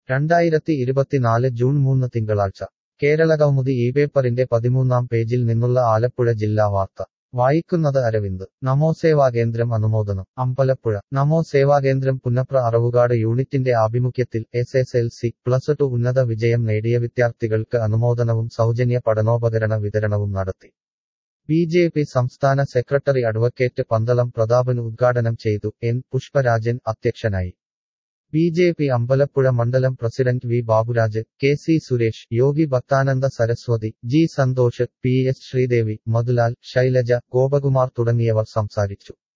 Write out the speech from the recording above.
രണ്ടായിരത്തി ഇരുപത്തിനാല് ജൂൺ മൂന്ന് തിങ്കളാഴ്ച കേരളകൗമുദി ഈ പേപ്പറിന്റെ പതിമൂന്നാം പേജിൽ നിന്നുള്ള ആലപ്പുഴ ജില്ലാ വാർത്ത വായിക്കുന്നത് അരവിന്ദ് നമോ സേവാകേന്ദ്രം അനുമോദനം അമ്പലപ്പുഴ നമോ സേവാകേന്ദ്രം പുന്നപ്ര അറവുകാട് യൂണിറ്റിന്റെ ആഭിമുഖ്യത്തിൽ S S L C plus two ഉന്നത വിജയം നേടിയ വിദ്യാർത്ഥികൾക്ക് അനുമോദനവും സൗജന്യ പഠനോപകരണ വിതരണവും നടത്തി ബി ജെ പി സംസ്ഥാന സെക്രട്ടറി അഡ്വക്കേറ്റ് പന്തളം പ്രതാപൻ ഉദ്ഘാടനം ചെയ്തു എൻ പുഷ്പരാജൻ അധ്യക്ഷനായി ബി ജെ പി അമ്പലപ്പുഴ മണ്ഡലം president V Baburaj K C Suresh Yogi Bhakthananda Saraswathi G Santhosh P S Sreedevi Madhulal Shailaja Gopakumar തുടങ്ങിയവർ സംസാരിച്ചു